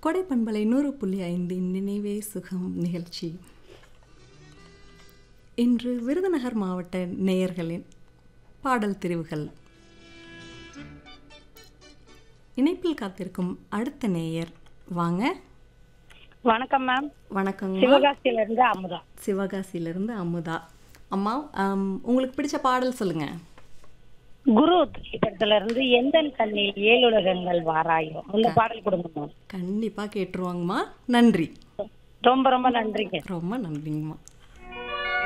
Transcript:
கொடை பண்பலை நூறு புள்ளி ஐந்தின் நினைவே சுகம் நிகழ்ச்சி இன்று விருதுநகர் மாவட்ட நேயர்களின் பாடல் தெரிவுகள் இணைப்பில் காத்திருக்கும் அடுத்த நேயர் வாங்க வணக்கம் மேம் வணக்கங்க சிவகாசியில இருந்து அமுதா சிவகாசியிலிருந்து அமுதா அம்மா ஆம், உங்களுக்கு பிடிச்ச பாடல் சொல்லுங்க குரு திரைப்படத்துல இருந்து எந்த கண்ணில் ஏழுலகங்கள் வாராயோ அந்த பாடல் கொடுங்க மேம் கண்டிப்பாக கேட்டுருவாங்கம்மா நன்றி ரொம்ப ரொம்ப நன்றிங்க ரொம்ப நன்றிங்கம்மா